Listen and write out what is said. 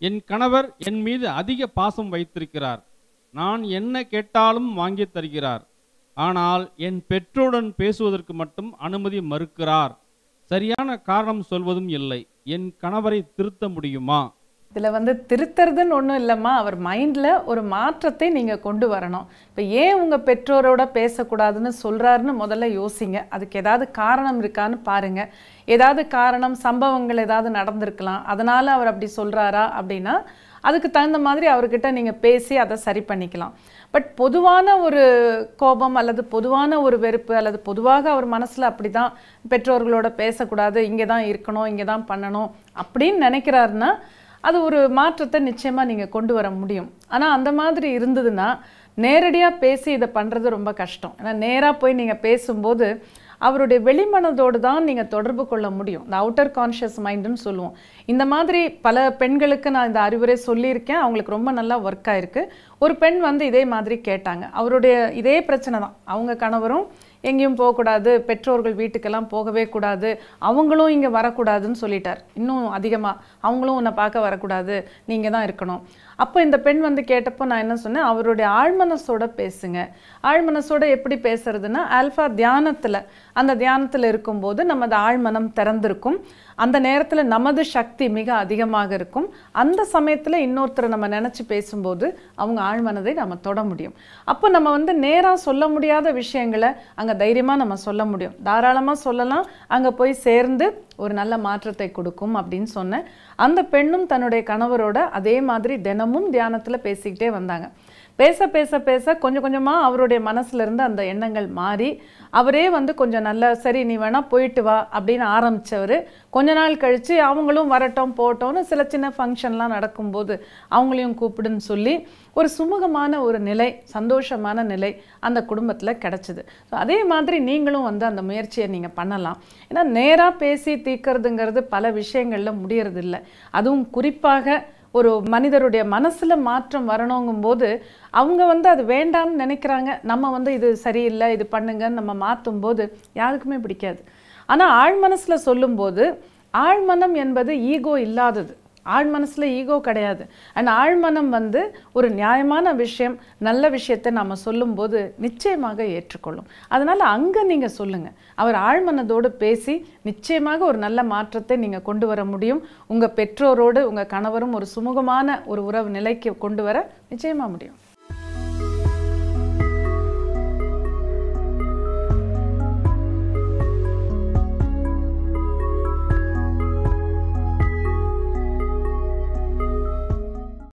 என் கணவர் என் மீது அதிக பாசம் வைத்திருக்கிறார் நான் என்ன கேட்டாலும் வாங்கித் தருகிறார் ஆனால் என் பெற்றோருடன் பேசுவதற்கு மட்டும் அனுமதி மறுக்கிறார் சரியான காரணம் சொல்வதும் இல்லை என் கணவரை திருத்த முடியுமா இதில் வந்து திருத்துறதுன்னு ஒன்றும் இல்லைம்மா அவர் மைண்டில் ஒரு மாற்றத்தை நீங்கள் கொண்டு வரணும் இப்போ ஏன் உங்கள் பெற்றோரோட பேசக்கூடாதுன்னு சொல்கிறாருன்னு முதல்ல யோசிங்க அதுக்கு ஏதாவது காரணம் இருக்கான்னு பாருங்கள் ஏதாவது காரணம் சம்பவங்கள் ஏதாவது நடந்திருக்கலாம் அதனால் அவர் அப்படி சொல்கிறாரா அப்படின்னா அதுக்கு தகுந்த மாதிரி அவர்கிட்ட நீங்கள் பேசி அதை சரி பண்ணிக்கலாம் பட் பொதுவான ஒரு கோபம் அல்லது பொதுவான ஒரு வெறுப்பு அல்லது பொதுவாக அவர் மனசில் அப்படி தான் பெற்றோர்களோட பேசக்கூடாது இங்கே தான் இருக்கணும் இங்கே தான் பண்ணணும் அப்படின்னு நினைக்கிறாருன்னா அது ஒரு மாற்றத்தை நிச்சயமாக நீங்கள் கொண்டு வர முடியும் ஆனால் அந்த மாதிரி இருந்ததுன்னா நேரடியாக பேசி இதை பண்ணுறது ரொம்ப கஷ்டம் ஏன்னா நேராக போய் நீங்கள் பேசும்போது அவருடைய வெளிமனதோடு தான் நீங்கள் தொடர்பு கொள்ள முடியும் இந்த அவுட்டர் கான்ஷியஸ் மைண்டுன்னு சொல்லுவோம் இந்த மாதிரி பல பெண்களுக்கு நான் இந்த அறிவுரை சொல்லியிருக்கேன் அவங்களுக்கு ரொம்ப நல்லா ஒர்க் ஆயிருக்கு ஒரு பெண் வந்து இதே மாதிரி கேட்டாங்க அவருடைய இதே பிரச்சனை தான் அவங்க கணவரும் எங்கேயும் போகக்கூடாது பெற்றோர்கள் வீட்டுக்கெல்லாம் போகவே கூடாது அவங்களும் இங்கே வரக்கூடாதுன்னு சொல்லிட்டார் இன்னும் அதிகமாக அவங்களும் உன்னை பார்க்க வரக்கூடாது நீங்கள் தான் இருக்கணும் அப்போ இந்த பெண் வந்து கேட்டப்போ நான் என்ன சொன்னேன் அவருடைய ஆழ்மனசோட பேசுங்க ஆழ்மனசோட எப்படி பேசுறதுன்னா ஆல்ஃபா தியானத்தில் அந்த தியானத்தில் இருக்கும்போது நமது ஆழ்மனம் திறந்திருக்கும் அந்த நேரத்தில் நமது சக்தி மிக அதிகமாக இருக்கும் அந்த சமயத்தில் இன்னொருத்தரை நம்ம நினச்சி பேசும்போது அவங்க ஆழ்மனதை நம்ம தொட முடியும் அப்போ நம்ம வந்து நேராக சொல்ல முடியாத விஷயங்களை அங்கே தைரியமாக நம்ம சொல்ல முடியும் தாராளமாக சொல்லலாம் அங்கே போய் சேர்ந்து ஒரு நல்ல மாற்றத்தை கொடுக்கும் அப்படின்னு சொன்னேன் அந்த பெண்ணும் தன்னுடைய கணவரோட அதே மாதிரி தினமும் தியானத்தில் பேசிக்கிட்டே வந்தாங்க பேச பேச பேச கொஞ்சம் கொஞ்சமாக அவருடைய மனசுல இருந்து அந்த எண்ணங்கள் மாறி அவரே வந்து கொஞ்சம் நல்லா சரி நீ வேணா போயிட்டு வா அப்படின்னு ஆரம்பிச்சவர் கொஞ்ச நாள் கழித்து அவங்களும் வரட்டும் போட்டோம்னு சில சின்ன ஃபங்க்ஷன்லாம் நடக்கும்போது அவங்களையும் கூப்பிடுன்னு சொல்லி ஒரு சுமூகமான ஒரு நிலை சந்தோஷமான நிலை அந்த குடும்பத்தில் கிடச்சிது ஸோ அதே மாதிரி நீங்களும் வந்து அந்த முயற்சியை நீங்கள் பண்ணலாம் ஏன்னா நேராக பேசி தீர்க்கறதுங்கிறது பல விஷயங்களில் முடியறதில்ல அதுவும் குறிப்பாக ஒரு மனிதருடைய மனசுல மாற்றம் வரணுங்கும்போது அவங்க வந்து அது வேண்டாம்னு நினைக்கிறாங்க நம்ம வந்து இது சரியில்லை இது பண்ணுங்கன்னு நம்ம மாற்றும் போது யாருக்குமே பிடிக்காது ஆனா ஆழ் மனசுல சொல்லும்போது ஆழ்மனம் என்பது ஈகோ இல்லாதது ஆழ் மனசுல ஈகோ கிடையாது அண்ட் ஆழ்மனம் வந்து ஒரு நியாயமான விஷயம் நல்ல விஷயத்தை நம்ம சொல்லும்போது நிச்சயமாக ஏற்றுக்கொள்ளும் அதனால அங்க நீங்க சொல்லுங்க அவர் ஆழ்மனதோடு பேசி நிச்சயமாக ஒரு நல்ல மாற்றத்தை நீங்க கொண்டு வர முடியும் உங்க பெற்றோரோடு உங்க கணவரும் ஒரு சுமூகமான ஒரு உறவு நிலைக்கு கொண்டு வர நிச்சயமா முடியும்